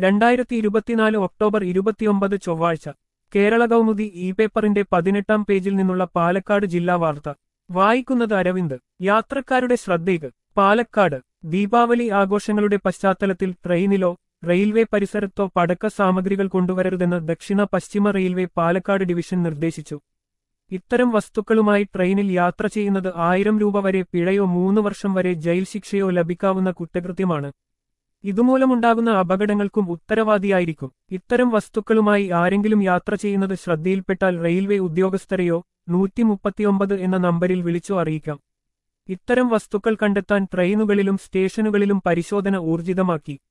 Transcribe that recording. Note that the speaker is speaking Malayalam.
രണ്ടായിരത്തി ഇരുപത്തിനാല് ഒക്ടോബർ ഇരുപത്തിയൊമ്പത് ചൊവ്വാഴ്ച കേരള കൗമുദി ഇ പേപ്പറിന്റെ പതിനെട്ടാം പേജിൽ നിന്നുള്ള പാലക്കാട് ജില്ലാ വാർത്ത വായിക്കുന്നത് അരവിന്ദ് യാത്രക്കാരുടെ ശ്രദ്ധയ്ക്ക് പാലക്കാട് ദീപാവലി ആഘോഷങ്ങളുടെ പശ്ചാത്തലത്തിൽ ട്രെയിനിലോ റെയിൽവേ പരിസരത്തോ പടക്ക സാമഗ്രികൾ കൊണ്ടുവരരുതെന്ന് ദക്ഷിണ പശ്ചിമ റെയിൽവേ പാലക്കാട് ഡിവിഷൻ നിർദ്ദേശിച്ചു ഇത്തരം വസ്തുക്കളുമായി ട്രെയിനിൽ യാത്ര ചെയ്യുന്നത് ആയിരം രൂപ വരെ പിഴയോ മൂന്ന് വർഷം വരെ ജയിൽ ശിക്ഷയോ ലഭിക്കാവുന്ന കുറ്റകൃത്യമാണ് ഇതുമൂലമുണ്ടാകുന്ന അപകടങ്ങൾക്കും ഉത്തരവാദിയായിരിക്കും ഇത്തരം വസ്തുക്കളുമായി ആരെങ്കിലും യാത്ര ചെയ്യുന്നത് ശ്രദ്ധയിൽപ്പെട്ടാൽ റെയിൽവേ ഉദ്യോഗസ്ഥരെയോ നൂറ്റി മുപ്പത്തിയൊമ്പത് എന്ന നമ്പരിൽ വിളിച്ചോ അറിയിക്കാം ഇത്തരം വസ്തുക്കൾ കണ്ടെത്താൻ ട്രെയിനുകളിലും സ്റ്റേഷനുകളിലും പരിശോധന ഊർജിതമാക്കി